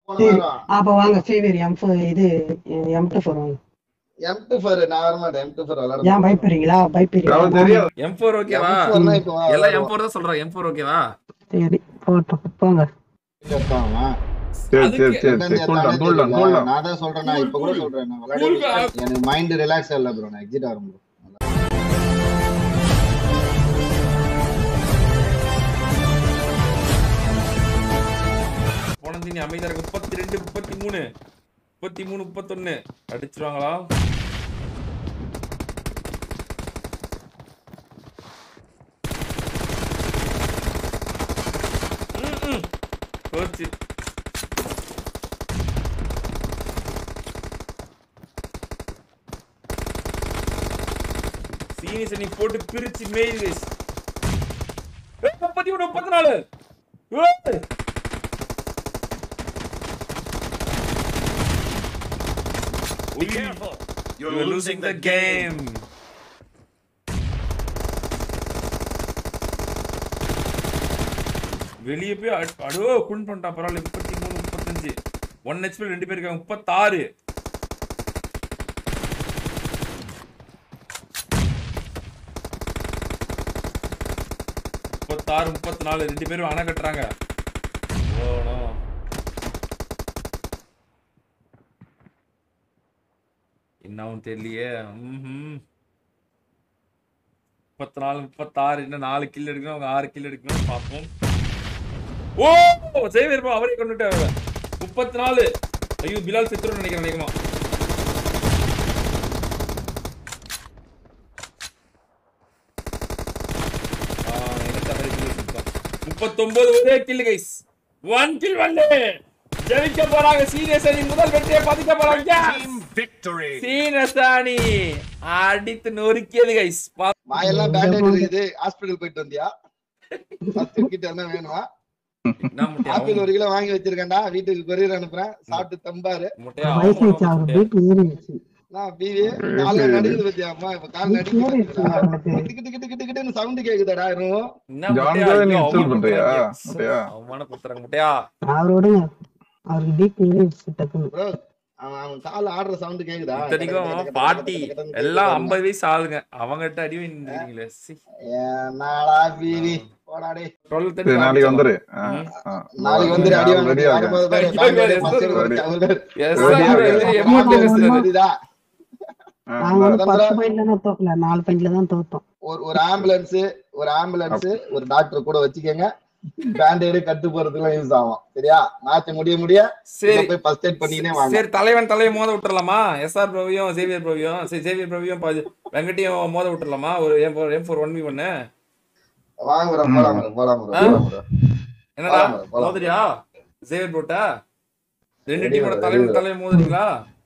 போன சரி வாரம் அப்ப வாங்க ஃபீவர் எம் இது எம் டூ ஃபோர் வாங்க எம் டூ ஃபோர் நான் வர மாட்டேன் எம் டூ ஃபோர் விளையாட ஏன் பயப்படுறீங்களா பயப்படுறீங்களா தெரியாது எம் ஃபோர் ஓகேவா M4 னா இப்ப வா, எல்லாம் எம் விளையாடுவோம். ஃபோர் தான் சொல்றேன் எம் ஃபோர் ஓகேவா சரி போட்டோம் போங்க இருப்பாங்க. சரி சரி அதுக்கு- சரி என்னன்னு சரி கூல் டவுன் தெரியல. கூல் டவுன் கூல் டவுன் நான் தான் சொல்றேன் நான் இப்ப கூட சொல்றேன் நான் Cool விளையாட down. எனக்கு மைண்ட் ரிலாக்ஸ் இல்ல ப்ரோ நான் எக்ஸிட் ஆகும் ப்ரோ போன தீனி அமைதியா இருக்கு முப்பத்தி ரெண்டு முப்பத்தி மூணு முப்பத்தி மூணு முப்பத்தொன்னு அடிச்சிருவாங்களா ம், ம். போச்சு சீனிஸ் நீ போட்டு பிரிச்சு மேய்து guys. ஏய், முப்பத்தி மூணு முப்பத்தி நாலு ஏய். Be careful. You're, You're losing the game. வெளியே போய் அட்- அடோ குன் பண்ணிட்டான் பரவாயில்ல முப்பத்தி மூணு முப்பத்தஞ்சு ஒன் ஹெச்பி ரெண்டு பேர் இருக்காங்க முப்பத்தாறு முப்பத்தாறு முப்பத்தி நாலு ரெண்டு பேரும் அணை கட்டுறாங்க ஓ no. என்னவும் தெரியலையே ம்ஹும். முப்பத்தி நாலு முப்பத்தாறு இன்னும் நாலு கில் எடுக்கணும் அவங்க ஆறு கில் எடுக்கணும் பார்ப்போம் ஓ சேவியர் பா அவரே கொண்டுட்டாரு முப்பத்தி நாலு ஐயோ பிலால் செத்துரும் நினைக்கிறேன் நினைக்குமா முப்பத்தொன்பது ஒரே கில் கைஸ் ஒன் கில் வந்து ஜெயிக்க போறாங்க சீரியஸ் அணி முதல் வெற்றியை பதிக்க போறாங்க Team victory. சீரியஸ் அணி அடித்து நொறுக்கியது கைஸ் வாயெல்லாம் பேண்டேஜ் இருக்குது ஹாஸ்பிடல் போயிட்டு வந்தியா ஃபர்ஸ்ட் கிட்ட என்ன வேணுமா ஆப்பிள் ஒரு கிலோ வாங்கி வச்சிருக்கேன்டா வீட்டுக்கு கொரியர் அனுப்புறேன் சாப்பிட்டு தம்பாரு வயசாச்சு அவர் வீட்டு ஏறிடுச்சு நான் பிவி கால நடுக்குது பத்தியா அம்மா இப்ப கால் வீட்டு ஏறிடுச்சு அவனுக்கு நடுக்குது கிட்டு கிட்டு கிட்டு கிட்டுன்னு சவுண்ட் கேக்குதாடா இன்னும் ஜான் ஜான் நீ இன்ஸ்டால் பண்றியா முட்டையா அவமான குத்துறாங்க முட்டையா அவர் விடுங்க அவருக்கு வீட்டு ஏறிடுச்சு டக்குன்னு ப்ரோ அவன் அவன் கால் ஆடுற சவுண்ட் கேக்குதா இத்தனைக்கும் பாட்டி எல்லாம் ஐம்பது வயசு ஆளுங்க அவங்ககிட்ட அடி வாங்கிங்களே என்னடா பிவி போடா டேய் டுவெல் சரி நாளைக்கு வந்துரு ஆ, ஆ. நாளைக்கு வந்து அடி நான் ready வாங்க ஆ இருக்கேன். வரும்போது பாரு, Ready பேண்டேஜ் ஆ மஸ்டர் இருக்கேன். வச்சு அவரு பாரு. Ready ஆ இருக்கேன். புரியுதா? நாங்க வந்து பத்து பாயிண்ட்ல தான் தோக்கல நாலு பாயிண்ட்ல தான் தோத்தோம் ஒரு ஒரு ஆம்புலன்ஸ் ஒரு ஆம்புலன்ஸ் ஒரு டாக்டர் கூட வச்சுக்கோங்க பேண்டேடு கட்டு போறதுக்குலாம் யூஸ் ஆகும் சரியா மேட்ச் முடிய முடிய சரி உள்ள போய் ஃபர்ஸ்ட் எய்ட் பண்ணினே வாங்க சரி தலைவன் தலையை மோத விட்டுறலாமா எஸ்ஆர் பிரவியும் சேவியர் பிரவியும் சரி சேவியர் பிரவியும் ப- வெங்கட்டையும் மோத விட்டுறலாமா ஒரு M four M four one V ஒன்னு வாங்க bro, போலாம் bro, போலாம் bro, ஆ? போலாம் bro. என்னடா போலாம், போலாம். மோதுறியா சேவியர் போட்டா ரெண்டு Ready டீமோட bro, தலைவன் ready bro. தலையை மோதுறீங்களா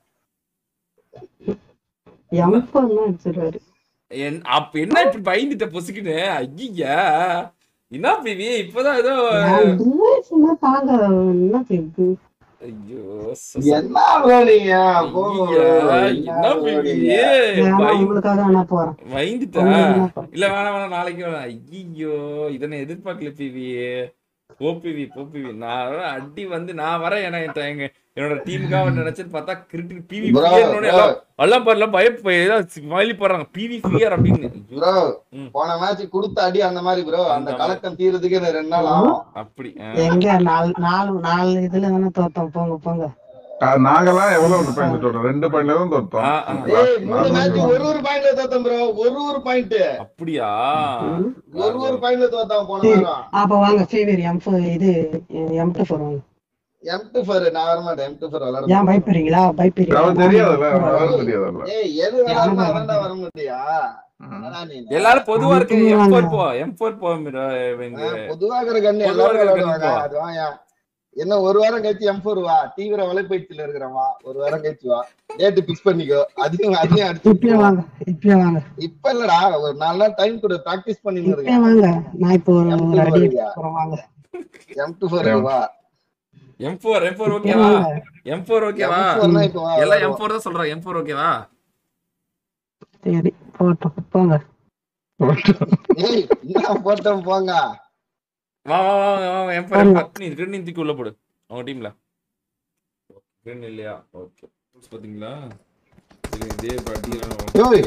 எம்பன் தான் அடிச்சிருவாரு என் அப்ப என்ன இப்படி பயந்துட்ட பொசுக்கிட்டு ஐயா என்ன பிவி இப்பதான் ஏதோ நான் டிவைஸ்னா தாங்க என்ன செய்யுது ஐயோ என்ன bro நீங்க போங்க bro. ஐயா, என்ன என்ன bro பிவி நீங்க? நான் உங்களுக்காக வேணா போறேன் பயந்துட்டா உங்களுக்கு என்ன பா- இல்ல வேணாம் வேணாம் நாளைக்கு வேணாம் ஐயோ இதனை எதிர்பார்க்கல பிவி போபிவி போபிவி நான் அடி வந்து நான் வரேன் ஏன்னா என்கிட்ட எங்க என்னோட டீமுக்காக நினைச்சேன்னு பார்த்தா கிரிக்கெட் பிவி Bro, ஃபியர்னு bro. எல்லாம் எல்லாம் பாருல பயப்ப ஏதாவது வயலி போடுறாங்க பிவி ஃபியர் அப்படின்னு ஐயோ, bro ம். போன மேட்ச் கொடுத்த அடி அந்த மாதிரி ப்ரோ அந்த அந்த கலக்கம் தீரதுக்கு இன்னும் ரெண்டு நாள் ஆகும் அப்படி ஆ. எங்க நாலு நாலு நாலு இதுல தானே தோத்தோம் போங்க போங்க ஆ, நாங்கெல்லாம் எவ்வளவு பாயிண்ட் தோட்டோம் ரெண்டு பாயிண்ட்ல தான் தோத்தோம் ஆ, ஆ. ஏய் மூணு மேட்ச் ஒரு ஒரு பாயிண்ட்ல தோத்தோம் ப்ரோ ஒரு ஒரு பாயிண்ட் அப்படியா ஒரு ஒரு பாயிண்ட்ல தோத்தோம் போன சரி வாரம் அப்ப வாங்க ஃபீவர் எம் ஃபோர் இது எம் டூ ஃபோர் வாங்க எம் டூ ஃபோர் நான் வர மாட்டேன் எம் டூ ஃபோர் விளையாட ஏன் பயப்படுறீங்களா அவன் தெரியாதுல்ல பயப்படுறீங்களா அவன் தெரியாதுல்ல ஏய் எது வேணாலும் அதான்டா வர முடியா என்னடா நீ? எல்லாரும் பொதுவா இருக்கு அனுப்புங்க எம் ஃபோர் வாங்க. போ எம் ஃபோர் போ மிரா, இவங்க. ஆ, பொதுவா இருக்கிற கண்ணு பொதுவா எல்லாரும் இருக்கிற விளையாடுவாங்க கண்ணு அது வாயா என்ன ஒரு வாரம் கழிச்சு எம் ஃபோர் வா தீவிர வலைப்பயிற்சியில இருக்கிறவா ஒரு வாரம் கழிச்சு வா டேட்டு பிக்ஸ் பண்ணிக்கோ அதையும் அதையும் இப்பயே அடிச்சு வாங்க இப்பயே வாங்க இப்ப இல்லடா ஒரு நாலு நாள் டைம் கொடு பிராக்டிஸ் பண்ணிட்டு இப்பயே இருக்கேன் வாங்க நான் இப்போ ஒரு எம் ஒரு டூ அடி வருவியா? போறோம் வாங்க எம் டூ ஃபோர் வா எம் ஃபோர் எம் ஃபோர் இப்பயே ஓகேவா வாங்க எம் ஃபோர் ஓகேவா எம் ஃபோர்னா இப்ப வா எல்லாம் எம் ஃபோர் தான் சொல்றேன் எம் ஃபோர் ஓகேவா சரி போட்டோம் போங்க ஏய் என்ன போட்டோம் போங்க வா வா வா வா எம் ஃபோர் எம் ஃபோர் நீ ரெண்டு தூக்கி உள்ள போடு அவங்க டீம்ல Green இல்லையா ஓகே பாத்தீங்களா சரி இதே பாட்டி யோய்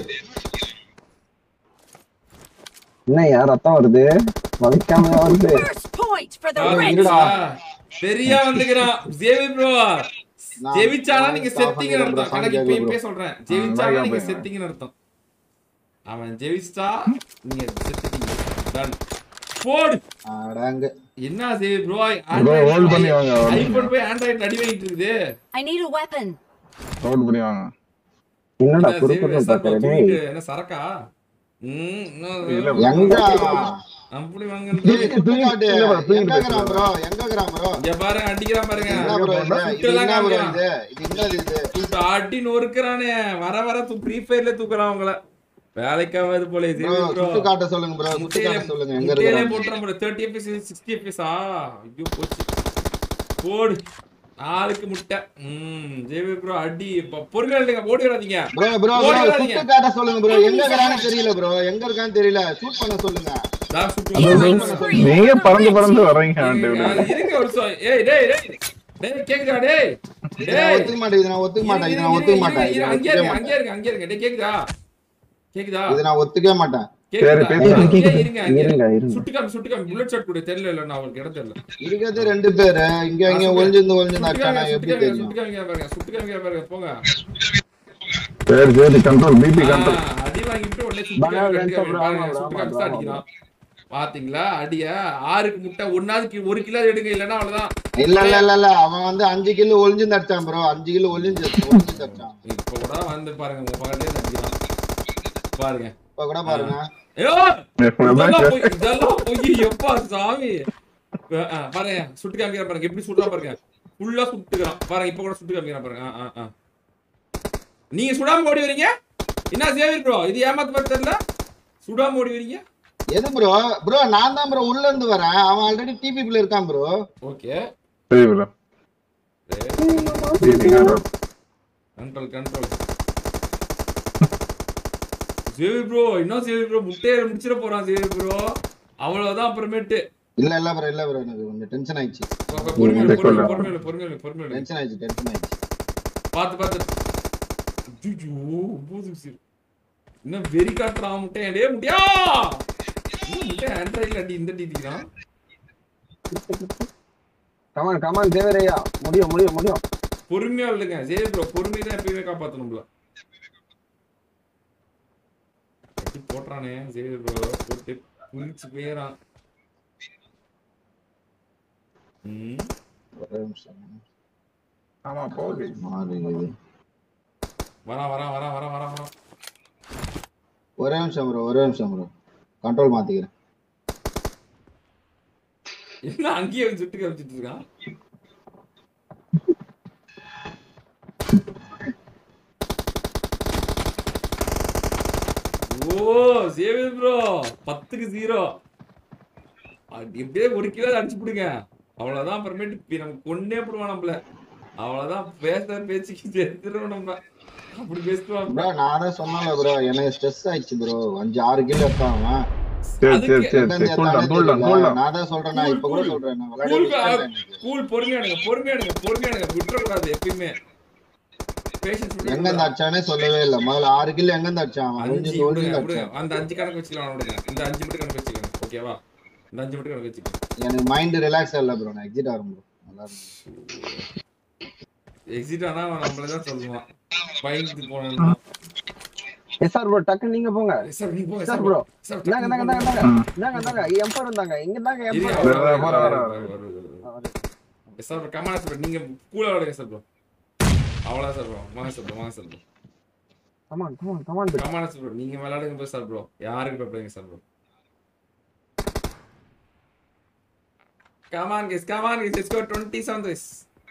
என்னய்யா ரத்தம் வருது வலிக்காம வருது First point for the red இருடா. சரியா வந்துக்கிறான் ஜேவி ப்ரோ நான் ஜெயிச்சானா நீங்க நான் செத்திங்கன்னு சாப்பிடுறேன் அர்த்தம் bro, எனக்கு சாமி இப்ப bro. இப்பயே சொல்றேன் ஜெயிச்சானா நீங்க bye. செத்திங்கன்னு அர்த்தம் அவன் ஜெயிச்சா நீங்க செத்துட்டீங்க டன் போடு அடங்க என்ன சேவி ப்ரோ Bro, hold பண்ணி வாங்க, hold பண்ணி ஐபோன் போய் ஆண்ட்ராய்டு அடி வாங்கிட்டு இருக்குது I need a weapon. Road பண்ணி வாங்க என்னடா என்ன குறுக்கு சேவி, சார், பாக்குற டேய் தூக்கிட்டு, என்ன சரக்கா ம் இன்னும் இல்ல, எங்க அப்படி வாங்க சுட்டுக்காட்டு இல்ல bro, தூக்கிட்டு எங்க கிராம் போயிட்டு ப்ரோ எங்க கிராம் ப்ரோ இங்க பாருங்க அடிக்கிறான் பாருங்க என்ன ப்ரோ இது இது சுட்டெல்லாம் என்ன ப்ரோ காமிக்கிறான். இது இது என்னது இது சுட்டு அடி நொறுக்குறானே வர வர தூ ஃப்ரீ ஃபயர்ல தூக்குறான் அவங்கள வேலைக்காவது போல ப்ரோ சேவி ப்ரோ சுட்டு காட்ட சொல்லுங்க ப்ரோ சுட்டு காட்ட சொல்லுங்க எங்க முட்டையிலே இருக்கு போட்டுறோம் ப்ரோ தேர்ட்டி எஃபிஎஸ் சிக்ஸ்டி எஃபிஎஸ்ஆ ஐயோ போச்சு போடு நாளுக்கு முட்டை ம் ஜேவி ப்ரோ அடி இப்ப பொறுமையா இல்லைங்க ஓடி வராதீங்க ப்ரோ ப்ரோ ஓடி ப்ரோ வராதீங்க. சுட்டு காட்ட சொல்லுங்க ப்ரோ எங்க இருக்கான்னு தெரியல ப்ரோ எங்க இருக்கான்னு தெரியல ஷூட் பண்ண சொல்லுங்க தான் சுட்டு Killing விடுறாங்க. spree நீங்க for the பறந்து red பறந்து team. வர்றீங்க இருங்க, ஆண்டு இருங்க ஒரு நிமிஷம். ஏய் டேய் டேய் டேய் கேக்குதா டேய் இது நான் டேய் ஒத்துக்க மாட்டேன் இது நான் ஒத்துக்க மாட்டேன் இது நான் ஒத்துக்க மாட்டேன் இது நான் அங்கே ஒத்துக்கவே இருங்க மாட்டேன் அங்கே இருங்க அங்கே இருங்க டேய் கேக்குதா கேக்குதா இது நான் ஒத்துக்கவே மாட்டேன் கேக்குதா பேசுங்க. அங்கே இருங்க அங்கே இருங்க இருங்க சுட்டுக்காமி சுட்டுக்காமி புல்லட் ஷாட் கூட தெரியல இல்ல நான் அவங்களுக்கு இடம் தெரியல இருக்கிறது ரெண்டு பேரு இங்க இங்க ஒளிஞ்சிருந்து ஒளிஞ்சிருந்து அடிச்சானா எப்படி சுட்டுக்காமி தெரியும் சுட்டுக்காமி பாருங்க சுட்டுக்காமி பாருங்க போங்க சரி சரி கண்ட்ரோல் பிபி கண்ட்ரோல் ஆ, அடி வாங்கிட்டு உடனே பணம் சுட்டுக்காமி ரெண்டு கட்டுக்காமி பாருங்க ஆமா, சுட்டுக்காமி ஆமா, தான் அடிக்கிறான் பாத்தீங்களா அடிய ஆறுக்கு முட்டை ஒன்னாவது கி- ஒரு கிலோ எடுங்க இல்லன்னா அவ்வளவுதான் இல்ல இல்ல இல்ல இல்ல அவன் வந்து அஞ்சு கிலோ ஒளிஞ்சிருந்து அடிச்சான் ப்ரோ அஞ்சு கிலோ ஒளிஞ்சு ஒளிஞ்சிருந்து அடிச்சான் இப்ப கூட வந்து பாருங்க உங்க பக்கத்துல இருந்து அடிக்கிறான் பாருங்க இப்ப கூட பாருங்க ஐயோ இதெல்லாம் பொய், இதெல்லாம் பொய் எப்பா சாமி ஆ, ஆ, பாருங்க சுட்டு காமிக்கிறான் பாருங்க எப்படி சுடுறான் பாருங்க ஃபுல்லா சுட்டுக்கிறான் பாருங்க இப்ப கூட சுட்டு காமிக்கிறான் பாருங்க ஆ, ஆ, ஆ. நீங்க சுடாம ஓடி வரீங்க என்ன சேவியர் ப்ரோ இது ஏமாத்து மாதிரி தெரியல சுடாம ஓடி வரீங்க எது ப்ரோ ப்ரோ நான் தான் ப்ரோ உள்ள இருந்து வரேன் அவன் ஆல்ரெடி டிபிபில இருக்கான் ப்ரோ ஓகே சரி bro BP control control control சேவி ப்ரோ என்ன சேவி ப்ரோ முட்டையை முடிச்சிட போறான் சேவி ப்ரோ அவ்வளவுதான் அப்புறமேட்டு இல்ல இல்ல ப்ரோ இல்ல ப்ரோ எனக்கு கொஞ்சம் டென்ஷன் ஆயிடுச்சு பொறுமையில பொறுமையில பொறுமையில பொறுமையில பொறுமையில டென்ஷன் ஆயிடுச்சு டென்ஷன் ஆயிடுச்சு பார்த்து பார்த்து ஐயோ ஒன்பது உசிர் என்ன வெறி காட்டுறான் முட்டை டே முட்டியா என்ன முட்டை ஆண்ட்ராய்டில் அடி இந்த டிடிக்கிறான் கமான் கமான் தேவரையா முடியும் முடியும் முடியும் பொறுமையா இல்லைங்க ஜெய ப்ரோ பொறுமை தான் எப்பயுமே காப்பாற்றணும்ல அடி போட்டுறானே ஜெய ப்ரோ போட்டு புளிச்சு போயிடறான் ம் ஒரே நிமிஷம் ஆமா போகுது மாறுது. வரான் வரான் வரான் வரான் வரான் வரான் ஒரே நிமிஷம் ப்ரோ ஒரே நிமிஷம் ப்ரோ கண்ட்ரோல் மாத்திக்கிறேன் என்ன அங்கேயே வந்து சுட்டு காமிச்சிட்டு இருக்கான் ஓ சேவியர் ப்ரோ பத்துக்கு ஜீரோ எப்படியே ஒரு கிலோ அடிச்சு பிடுங்க அவ்வளவுதான் அப்புறமேட்டு இப்ப நம்ம கொன்னே போடுவான் நம்மள அவ்வளவுதான் பேசுற பேச்சுக்கு தெரிஞ்சிடும் நம்ம அப்படி பேசுவான் ப்ரோ நான் தான் சொன்னேன்ல ப்ரோ எனக்கு ஸ்ட்ரெஸ் ஆயிடுச்சு ப்ரோ அஞ்சு ஆறு கிலோ எடுத்தான் அவன் சரி சரி சரி எங்க சரி இருந்து கூல் எத்தானே டவுன் கூல் தெரியல. டவுன் கூல் டவுன் நான் தான் சொல்றேன் நான் இப்ப கூட Cool, சொல்றேன் நான் கூல் விளையாட எனக்கு. கூல் பொறுமையானுங்க பொறுமையானுங்க பொறுமையானுங்க விட்டுறக்கூடாது எப்பயுமே பேஷன்ஸ் எங்க இருந்து அடிச்சானே சொல்லவே இல்ல முதல்ல ஆறு கிலோ எங்க இருந்து அடிச்சான் அவன் அஞ்சு ஒளிஞ்சு ஒளிஞ்சு விடுங்க விடுங்க அடிச்சான் அந்த அஞ்சு கணக்கு வச்சுக்கலாம் விடுங்க இந்த அஞ்சு மட்டும் கணக்கு வச்சுக்கோங்க ஓகேவா இந்த அஞ்சு மட்டும் கணக்கு வச்சுக்கோங்க எனக்கு மைண்ட் ரிலாக்ஸ் இல்ல ப்ரோ நான் எக்ஸிட் ஆகும் ப்ரோ நல்லா இருக்கும் எக்ஸிட் ஆனா அவன் நம்மள தான் சொல்லுவான் பயந்து போனா எஸ் சார் ப்ரோ டக்கு நீங்க போங்க சார் நீ போங்க சார் சார் ப்ரோ சார் இந்தாங்க இந்தாங்க இந்தாங்க இந்தாங்க ம். இந்தாங்க இந்தாங்க எம்பர் இருந்தாங்க இங்க தாங்க இருங்க, எம்பர் வர, வர, வர, வர, வர, வர, வர, வர. Yes, sir, come on, sir. நீங்க கூலா விடுங்க சார் ப்ரோ அவ்வளோதான் சார் ப்ரோ வாங்க சார் ப்ரோ வாங்க sir bro come on come on come on come on sir bro நீங்க விளையாடுங்க போய் சார் ப்ரோ யாருக்கு பயப்படுங்க sir bro come on guys come on guys let's go 27 guys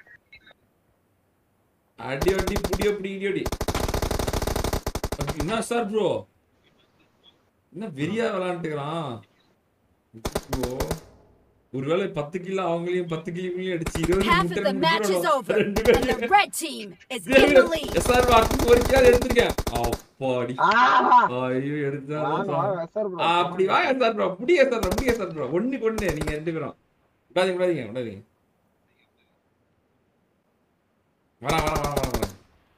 அடி அடி புடியோ புடி இடி அடி அப்படி என்ன சார் ப்ரோ என்ன வெறியா விளையாண்டுக்கிறான் ப்ரோ ஒருவேளை பத்து கிலோ அவங்களையும் பத்து கிலோங்களையும் அடிச்சு இருபது Half முட்டை of the match is over, ரெண்டு and the பேரும் red team is in the lead. Yes sir அடுத்து ஒரு கிலோ எடுத்திருக்கேன் அப்பாடி ஆஹா ஐயோ எடுத்தா வாங்க வாங்க எஸ் சார் ப்ரோ ஆ, அப்படி வாங்க சார் ப்ரோ முடிய சார் ப்ரோ முடிய சார் ப்ரோ ஒண்ணு கொண்டு நீங்க ரெண்டு பேரும் விடாதீங்க விடாதீங்க விடாதீங்க வரா வரா வரா வரா வரா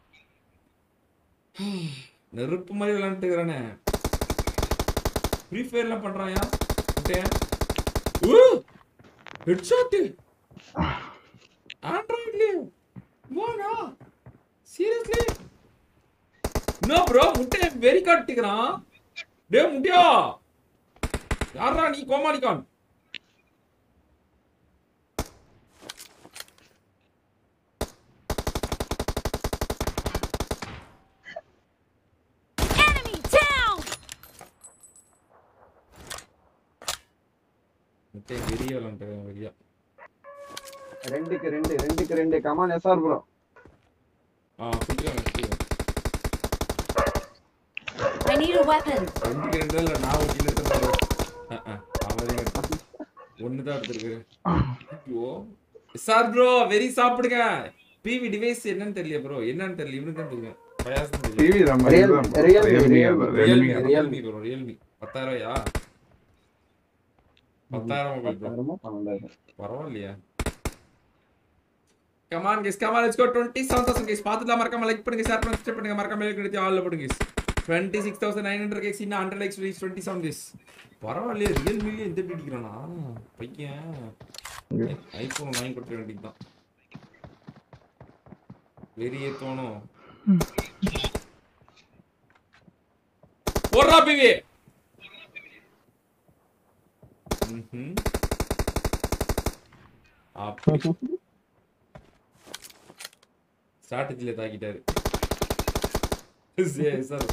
நெருப்பு மாதிரி விளையாண்டுட்டு இருக்கிறானே ஃப்ரீ ஃபயர்லாம் பண்றாயா முட்டையன் ஓ ஹெட்ஷாட் ஆண்ட்ராய்ட்ல வாடா சீரியஸ்லி நோ ப்ரோ முட்டைய வெரி காட்டிக்கிறான் டேய் முட்டியா யாரா நீ கோமாளிகான் Enemy down! முட்டைய வெறிய விளாண்டு வெறியா ரெண்டுக்கு ரெண்டு ரெண்டுக்கு ரெண்டு கமான் எஸ்ஆர் ப்ரோ ஆ சுத்திக்கலாம் சுத்திக்கலாம் I need a weapon. ரெண்டுக்கு ரெண்டு இல்ல நான் ஒரு கிலோ எடுத்து அவரே ஒண்ணுதான் எடுத்திருக்காரு ஐயோ சார் ப்ரோ வெரி சாப்பிடுங்க பிவி டிவைஸ் என்னன்னு தெரியல ப்ரோ என்னன்னு தெரியல இவனுக்கு தான் தெரியும் பயாசம் தெரியும் டிவி நம்ம Real- இதுதான் bro. Realme, Realme Realme. அதான், Realme ரியல்மி அதான். ரியல்மி ப்ரோ ரியல்மி பத்தாயிரம் ரூபாயா பத்தாயிரம் மொபைல் ப்ரோ பத்தாயிரமோ பன்னெண்டாயிரம் பரவாயில்லையா come on guys come on let's go 27000 guys பாத்துலாம் மறக்காம லைக் பண்ணுங்க ஷேர் பண்ணுங்க சப்ஸ்கிரைப் பண்ணுங்க மறக்காம லைக் எடுத்து ஆல்ல போடுங்க கைஸ் 26900 கைஸ் இன்னும் 100 லைக்ஸ் ரீச் 27 கைஸ் பரவாயில்லையே ரியல்மில இந்த எப்படி அடிக்கிறானா பையன் ஐபோன் வாங்கி கொடுக்க வேண்டியதுதான் வெறியே தோணும் போடுறா பிவி ம்ஹும். அப்படி ஸ்ட்ராட்டஜில தாக்கிட்டாரு சரி சார்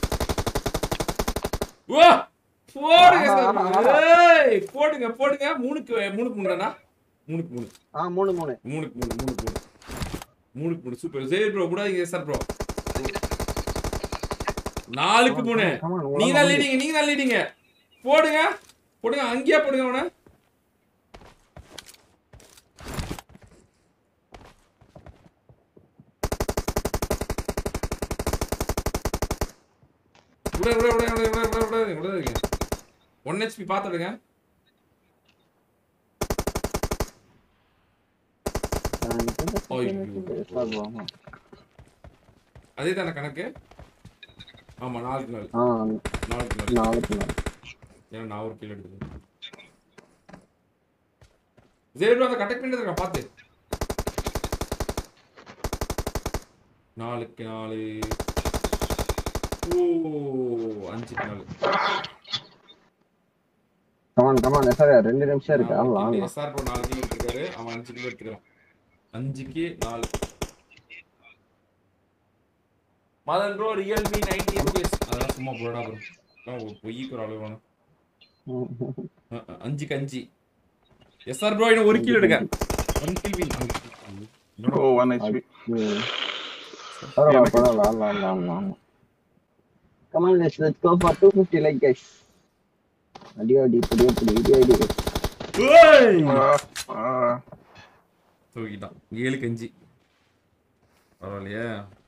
வா போடுங்க சார் ஏய் போடுங்க போடுங்க மூணுக்கு மூணுக்கு மூணுடா மூணுக்கு மூணு ஆ மூணு மூணு மூணுக்கு மூணு மூணுக்கு மூணு மூணுக்கு மூணு சூப்பர் சரி ப்ரோ கூடாதீங்க சார் ப்ரோ நாலுக்கு மூணு கமான் நீங்க தான் லீடிங்க நீங்க தான் லீடிங்க போடுங்க போடுங்க அங்கேயே போடுங்க அவனை விட விட விட விட விட விட விட விடாதீங்க ஒன் ஹெச்பி பார்த்துடுங்க அதே தானே கணக்கு ஆமா நாலுக்கு நாலு ஆ நாலுக்கு நாலு நாலுக்கு நாலு ஏன்னா நான் ஒரு கீழே எடுத்துக்கேன் ஜெயலலிதா அந்த கட்டக் பண்ணி இருக்கா பார்த்து நாலுக்கு நாலு ஓ அஞ்சுக்கு நாலு கமான் கமான் எஸ்ஆர் ரெண்டு நிமிஷம் இருக்கு ஆடலாம் ஆடலாம் எஸ்ஆர் ப்ரோ நாலு கிலோ எடுத்துருக்காரு அவன் அஞ்சு கிலோ எடுத்துக்கிறான் அஞ்சுக்கு நாலு Madan bro Realme ninety MBPS அதெல்லாம் சும்மா போடா ப்ரோ பொய்க்கு ஒரு அளவு வேணும் அஹ், அஹ், அஞ்சுக்கு அஞ்சு எஸ்ஆர் ப்ரோ இன்னும் ஒரு கிலோ எடுங்க one kill win oh one HP ம். பரவாயில்ல பரவாயில்ல ஆடலாம் ஆடலாம் ஆடலாம் ஆடலாம் come on let's let's go for 250 like guys அடி அடி புடி புடி இடி அடி தூக்கிட்டான் ஏழுக்கு அஞ்சு பரவாயில்லையே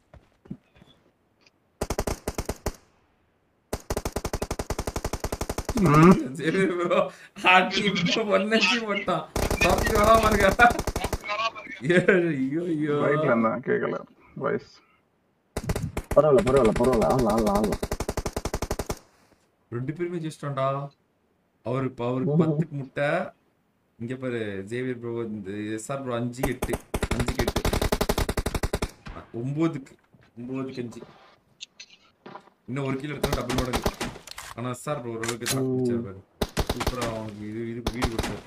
சரி ப்ரோ ஆட்டி ஒன்னு போட்டான் தப்பி வராம இருக்கா ஏழு ஐயோ ஐயோ ரைட்ல இருந்தான் கேட்கல வாய்ஸ் பரவாயில்ல பரவாயில்ல பரவாயில்ல ஆடலாம் ஆடலாம் ஆடலாம் ரெண்டு பேருமே ஜெயிச்சிட்டோம்டா அவரு இப்ப அவருக்கு பத்துக்கு முட்டை இங்க பாரு ஜேவியர் ப்ரோ இந்த எஸ்ஆர் ப்ரோ அஞ்சு எட்டு அஞ்சுக்கு எட்டு ஒன்பதுக்கு ஒன்பதுக்கு அஞ்சு இன்னும் ஒரு கிலோ எடுத்தா டபுள் மடங்கு ஆனா எஸ்ஆர் ப்ரோ ஓரளவுக்கு தாக்கு பிடிச்சாரு பாரு சூப்பரா அவனுக்கு இது இது வீடு கொடுத்தாரு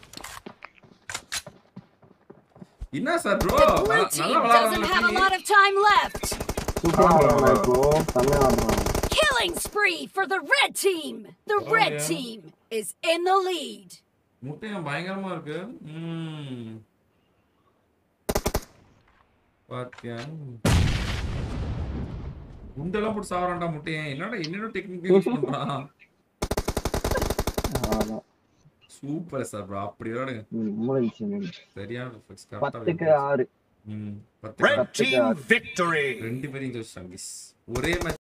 என்ன sir bro The blue team doesn't have a lot of time left. சூப்பரா ஆடுறான் இப்போ செம்மையா ஆடுறான் Killing spree for the red team. The Oh, red yeah. team is in the lead. முட்டையும் பயங்கரமா இருக்கு ம் பாத்தியா குண்டெல்லாம் போட்டு சாவறான்டா முட்டையன் என்னடா என்னென்ன டெக்னிக் யூஸ் பண்றான் ஆமா சூப்பர் சார் ப்ரோ அப்படி விளையாடுங்க ம், முடிஞ்சுச்சு முடிஞ்சுச்சு சரியான reflex, correct ஆ பத்துக்கு விளையாடுங்க. ஆறு ம் பத்து Red team victory. ரெண்டு பேரையும் ஜெயிச்சிட்டாங்க guys. ஒரே மேட்ச்